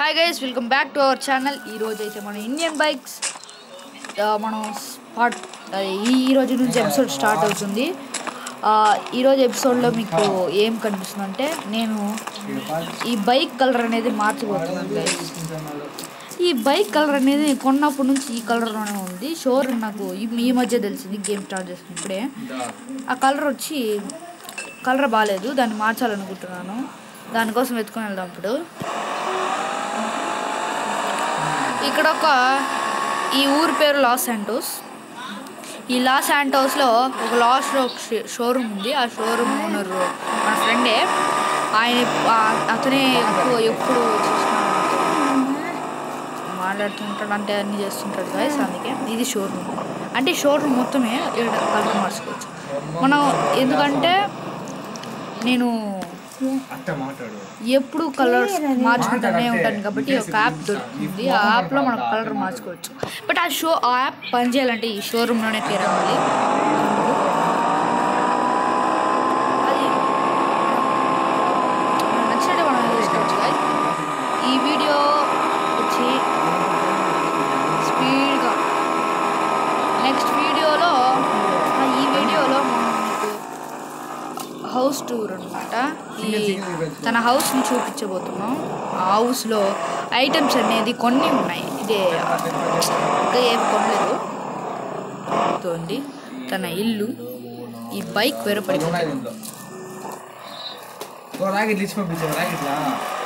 Hi guys welcome back to our channel ఈ రోజు అయితే మన ఇండియన్ బైక్స్ మనం స్పాట్ ఈ ఈ రోజు నుంచి ఎపిసోడ్ స్టార్ట్ అవుతుంది ఆ, ఈ రోజు ఎపిసోడ్లో మీకు ఏం కనిపిస్తుంది అంటే నేను ఈ బైక్ కలర్ అనేది మార్చిపోతున్నాను గైస్ ఈ బైక్ కలర్ అనేది కొన్నప్పటి నుంచి ఈ కలర్లోనే ఉంది షోర్ నాకు ఈ ఈ మధ్య తెలిసింది గేమ్ స్టార్ట్ చేసిన ఇప్పుడే ఆ కలర్ వచ్చి కలర్ బాగాలేదు దాన్ని మార్చాలనుకుంటున్నాను దానికోసం వెతుకొని వెళ్దాం ఇప్పుడు ఇక్కడ ఒక ఈ ఊరి పేరు లాస్ శాంటోస్ ఈ లాస్ శాంటోస్లో ఒక లాస్ షోరూమ్ ఉంది ఆ షోరూమ్ ఓనర్ మన ఫ్రెండే ఆయన ఆ- అతనే ఎక్కువ ఎప్పుడు చూసినా మాట్లాడుతుంటాడు అంటే అన్ని చేస్తుంటాడు గాయస్ అందుకే ఇది షోరూమ్ అంటే షోరూమ్ మొత్తమే ఇక్కడ కలర్ మార్చుకోవచ్చు మనం ఎందుకంటే నేను అట్ట మాట్లాడు ఎప్పుడు కలర్స్ మార్చుకుంటూనే ఉంటాను కాబట్టి ఒక యాప్ దొరుకుతుంది ఆ యాప్లో మనం కలర్ మార్చుకోవచ్చు బట్ ఆ షో ఆ యాప్ పనిచేయాలంటే ఈ షోరూంలోనే తీరాలి అది మనకు నచ్చినట్టు మనం చేసుకోవచ్చు guys. ఈ వీడియో వచ్చి స్పీడ్గా నెక్స్ట్ వీడియోలో ఆ, ఈ వీడియోలో మనం మీకు హౌస్ టూర్ అనమాట ఈ తన హౌస్ని చూపించబోతున్నాం ఆ హౌస్లో ఐటమ్స్ అనేది కొన్ని ఉన్నాయి ఇదే ఇంకా ఏమి కొనలేదు చూడండి తన ఇల్లు ఈ బైక్ వేరే పడి ఉన్నాయి దీంట్లో ఓ రాకెట్లు ఇచ్చి పంపించావు రాకెట్లా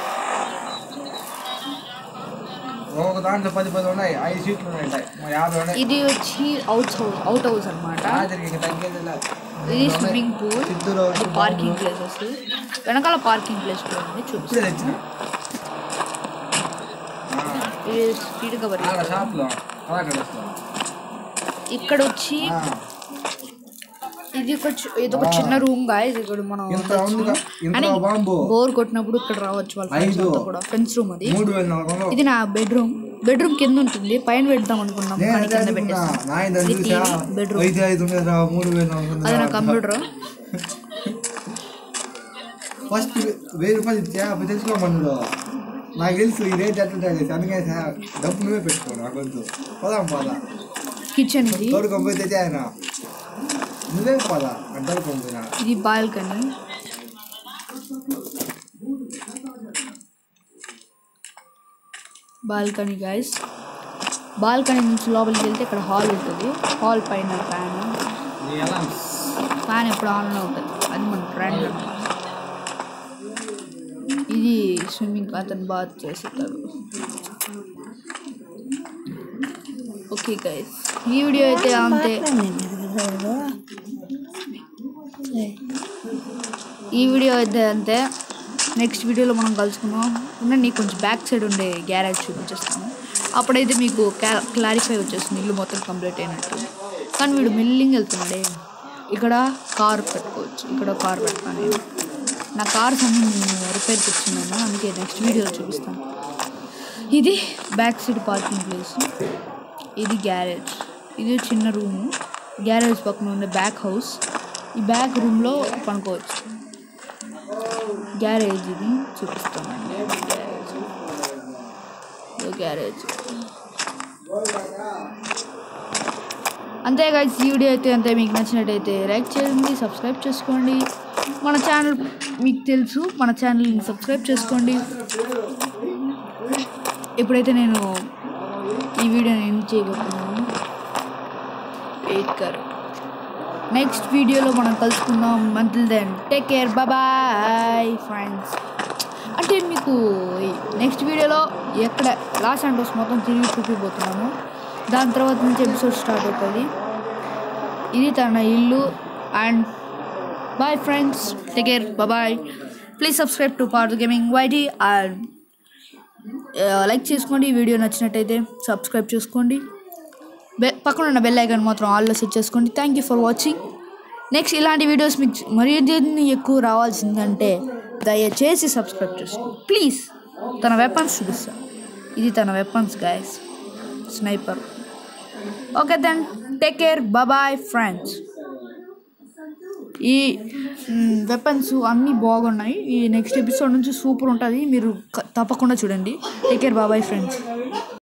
ఒక దాంట్లో పది పది ఉన్నాయి ఐదు సీట్లు ఉన్నాయి ఉంటాయి మా యాభై ఉన్నాయి ఇది వచ్చి అవుట్ హౌస్ అవుట్ హౌస్ అనమాట రాత్రికి ఇంకా తగ్గేది లే. ఇది స్విమ్మింగ్ పూల్ చిత్తూరు ఇది పార్కింగ్ ప్లేసెస్ వెనకాల పార్కింగ్ ప్లేస్ కూడా ఉంది ఇప్పుడే చూపిస్తాను తెచ్చిన ఇది స్పీడ్గా ఆడ పడి షాప్లో అలా కలుస్తాం ఇక్కడ వచ్చి ఇది ఒక చి- ఇది ఒక చిన్న రూమ్ గా ఇది ఇక్కడ మనం ఇంత ఉందిగా ఇంత అని బాంబు బోర్ కొట్టినప్పుడు ఇక్కడ రావచ్చు వాళ్ళ ఫ్రెండ్స్ ఐదు. అంతా కూడా ఫ్రెండ్స్ రూమ్ అది మూడు వేల నాలుగు వందలు ఇది నా బెడ్రూమ్ బెడ్రూమ్ కింద ఉంటుంది పైన పెడదాం అనుకున్నాం నేను కానీ అదే కింద అనుకున్నా. పెట్టేస్తాం నాయన ఇది చూసా టీవీ బెడ్రూమ్ ఐదు ఐదు ఉండేది రా మూడు వేల నాలుగు వందలు అది నా రా. కంప్యూటర్ ఫస్ట్ వెయ్యి రూపాయలు ఇచ్చా అప్పుడు తెలుసుకోమన్నాడు నాకు తెలుసు ఈ రేట్ ఎట్లా తెలుసు అందుకే సార్ డబ్బు నువ్వే పెట్టుకో నా గొంతు పోదాం పోదా కిచెన్ ఇది తోడుకొని తెచ్చా ఆయన నువ్వే పోదా అంటే తోడుకొని ఇది బాల్కనీ బాల్కనీ గైస్ బాల్కనీ నుంచి లోపలికి వెళ్తే ఇక్కడ హాల్ ఉంటుంది హాల్ పైన ఫ్యాన్ ఫ్యాన్ ఎప్పుడు ఆన్లో ఉంటుంది అది మన ట్రెండ్ అనమాట ఇది స్విమ్మింగ్ అతను బాత్ చేస్తారు ఓకే గైస్ ఈ వీడియో అయితే అంతే ఈ వీడియో అయితే అంతే నెక్స్ట్ వీడియోలో మనం కలుసుకుందాం ఉండండి కొంచెం బ్యాక్ సైడ్ ఉండే గ్యారేజ్ చూపించేస్తాను అప్పుడైతే మీకు క్లారిఫై వచ్చేస్తుంది ఇల్లు మొత్తం కంప్లీట్ అయినట్టు కానీ వీడు మెల్లింగ్ వెళ్తున్నాడే ఇక్కడ కార్ పెట్టుకోవచ్చు ఇక్కడ కార్ పెడతాను నేను నా కార్స్ అన్ని నేను రిపేర్కి వచ్చినాను అందుకే నెక్స్ట్ వీడియోలో చూపిస్తాను ఇది బ్యాక్ సైడ్ పార్కింగ్ ప్లేస్ ఇది గ్యారేజ్ ఇది చిన్న రూము గ్యారేజ్ పక్కన ఉండే బ్యాక్ హౌస్ ఈ బ్యాక్ రూమ్లో పనుకోవచ్చు గ్యారేజ్ ఇది చూపిస్తామండి గ్యారేజ్ ఇది గ్యారేజ్ అంతే guys ఈ వీడియో అయితే అంతే మీకు నచ్చినట్టయితే లైక్ చేయండి సబ్స్క్రైబ్ చేసుకోండి మన ఛానల్ మీకు తెలుసు మన ఛానల్ని సబ్స్క్రైబ్ చేసుకోండి ఇప్పుడైతే నేను ఈ వీడియోని ఎండ్ చేయబోతున్నాను వెయిట్ కర్ నెక్స్ట్ వీడియోలో మనం కలుసుకుందాం until then take care bye friends అంటే మీకు నెక్స్ట్ వీడియోలో ఎక్కడ లాస్ అండోస్ మొత్తం తిరిగి చూపిపోతున్నాను దాని తర్వాత నుంచి ఎపిసోడ్ స్టార్ట్ అవుతుంది ఇది తన ఇల్లు and bye friends take care bye please subscribe to part gaming YT and like చేసుకోండి ఈ వీడియో నచ్చినట్టయితే సబ్స్క్రైబ్ చేసుకోండి బె పక్కన ఉన్న బెల్ ఐకాన్ మాత్రం ఆల్లో సెట్ చేసుకోండి thank you for watching next ఇలాంటి వీడియోస్ మీకు మరింత ఎక్కువ రావాల్సిందంటే దయచేసి సబ్స్క్రైబ్ చేసుకోండి ప్లీజ్ తన వెపన్స్ చూపిస్తా ఇది తన weapons guys sniper okay then take care bye friends ఈ వెపన్స్ అన్నీ బాగున్నాయి ఈ నెక్స్ట్ ఎపిసోడ్ నుంచి సూపర్ ఉంటుంది మీరు క- తప్పకుండా చూడండి టేక్ కేర్ బాబాయ్ ఫ్రెండ్స్